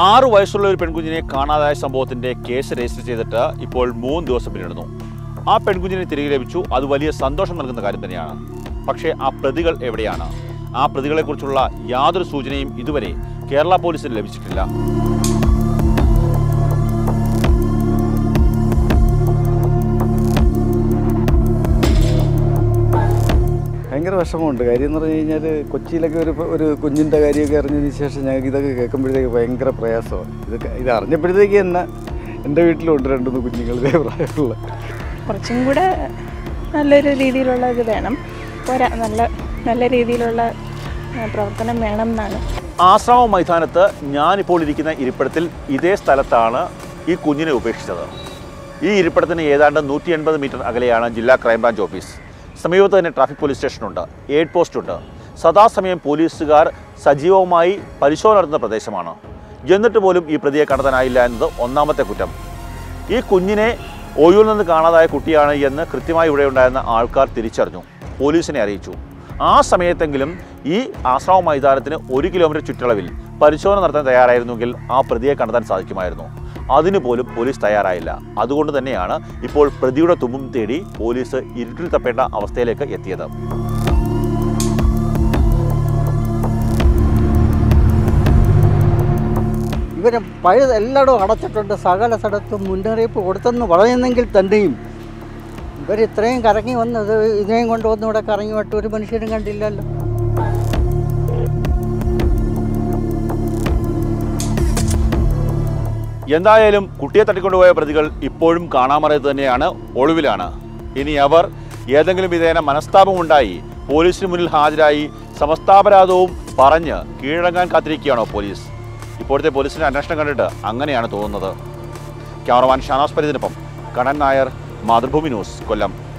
ആറു വയസ്സുള്ള ഒരു പെൺകുഞ്ഞിനെ കാണാതായ സംഭവത്തിന്റെ കേസ് രജിസ്റ്റർ ചെയ്തിട്ട് ഇപ്പോൾ മൂന്ന് ദിവസം പിന്നിടുന്നു ആ പെൺകുഞ്ഞിനെ തിരികെ ലഭിച്ചു അത് വലിയ സന്തോഷം നൽകുന്ന കാര്യം തന്നെയാണ് പക്ഷേ ആ പ്രതികൾ എവിടെയാണ് ആ പ്രതികളെക്കുറിച്ചുള്ള യാതൊരു സൂചനയും ഇതുവരെ കേരള പോലീസിന് ലഭിച്ചിട്ടില്ല ഭയങ്കര വിഷമമുണ്ട് കാര്യം എന്ന് പറഞ്ഞു കഴിഞ്ഞാൽ കൊച്ചിയിലൊക്കെ ഒരു ഒരു കുഞ്ഞിൻ്റെ കാര്യമൊക്കെ അറിഞ്ഞതിന് ശേഷം ഞങ്ങൾക്ക് ഇതൊക്കെ കേൾക്കുമ്പോഴത്തേക്ക് ഭയങ്കര പ്രയാസമാണ് ഇതൊക്കെ ഇത് അറിഞ്ഞപ്പോഴത്തേക്ക് തന്നെ എൻ്റെ വീട്ടിലുണ്ട് രണ്ട് മൂന്ന് കുഞ്ഞുങ്ങൾ ഇതേ പ്രായമുള്ള കുറച്ചും കൂടെ നല്ലൊരു രീതിയിലുള്ള ഇത് വേണം പോരാ നല്ല നല്ല രീതിയിലുള്ള ആ, പ്രവർത്തനം വേണം എന്നാണ് ആശ്രമ മൈതാനത്ത് ഞാനിപ്പോൾ ഇരിക്കുന്ന ഇരിപ്പിടത്തിൽ ഇതേ സ്ഥലത്താണ് ഈ കുഞ്ഞിനെ ഉപേക്ഷിച്ചത് ഈ ഇരിപ്പിടത്തിന് ഏതാണ്ട് നൂറ്റി എൺപത് മീറ്റർ അകലെയാണ് ജില്ലാ ക്രൈംബ്രാഞ്ച് ഓഫീസ് സമീപത്ത് തന്നെ ട്രാഫിക് പോലീസ് സ്റ്റേഷനുണ്ട് എയ്ഡ് പോസ്റ്റ് ഉണ്ട് സദാസമയം പോലീസുകാർ സജീവമായി പരിശോധന നടത്തുന്ന പ്രദേശമാണ് എന്നിട്ട് പോലും ഈ പ്രതിയെ കണ്ടെത്താനായില്ല എന്നത് ഒന്നാമത്തെ കുറ്റം ഈ കുഞ്ഞിനെ ഒയൂരിൽ നിന്ന് കാണാതായ കുട്ടിയാണ് എന്ന് കൃത്യമായി ഇവിടെ ഉണ്ടായിരുന്ന ആൾക്കാർ തിരിച്ചറിഞ്ഞു പോലീസിനെ അറിയിച്ചു ആ സമയത്തെങ്കിലും ഈ ആശ്രമ മൈതാനത്തിന് ഒരു കിലോമീറ്റർ ചുറ്റളവിൽ പരിശോധന നടത്താൻ തയ്യാറായിരുന്നെങ്കിൽ ആ പ്രതിയെ കണ്ടെത്താൻ സാധിക്കുമായിരുന്നു അതിനു പോലും പോലീസ് തയ്യാറായില്ല അതുകൊണ്ട് തന്നെയാണ് ഇപ്പോൾ പ്രതിയുടെ തുമ്പും തേടി പോലീസ് ഇരുട്ടിൽ തപ്പേണ്ട അവസ്ഥയിലേക്ക് എത്തിയത് ഇവരെ പഴയ എല്ലായിടവും അടച്ചിട്ടുണ്ട് സകല സ്ഥലത്തും മുന്നറിയിപ്പ് കൊടുത്തെന്ന് പറയുന്നെങ്കിൽ തന്നെയും ഇവർ ഇത്രയും കറങ്ങി വന്നത് ഇതിനെയും കൊണ്ടുവന്ന് ഇവിടെ കറങ്ങി വിട്ട് ഒരു മനുഷ്യരും കണ്ടില്ലല്ലോ എന്തായാലും കുട്ടിയെ തട്ടിക്കൊണ്ടുപോയ പ്രതികൾ ഇപ്പോഴും കാണാമറയത്ത് തന്നെയാണ് ഒളിവിലാണ് ഇനി അവർ ഏതെങ്കിലും വിധേന മനസ്താപമുണ്ടായി പോലീസിന് മുന്നിൽ ഹാജരായി സമസ്താപരാധവും പറഞ്ഞ് കീഴടങ്ങാൻ കാത്തിരിക്കുകയാണോ പോലീസ് ഇപ്പോഴത്തെ പോലീസിന്റെ അന്വേഷണം കണ്ടിട്ട് അങ്ങനെയാണ് തോന്നുന്നത് ക്യാമറമാൻ ഷാനാസ് പരിതിനൊപ്പം കണ്ണൻ നായർ മാതൃഭൂമി ന്യൂസ് കൊല്ലം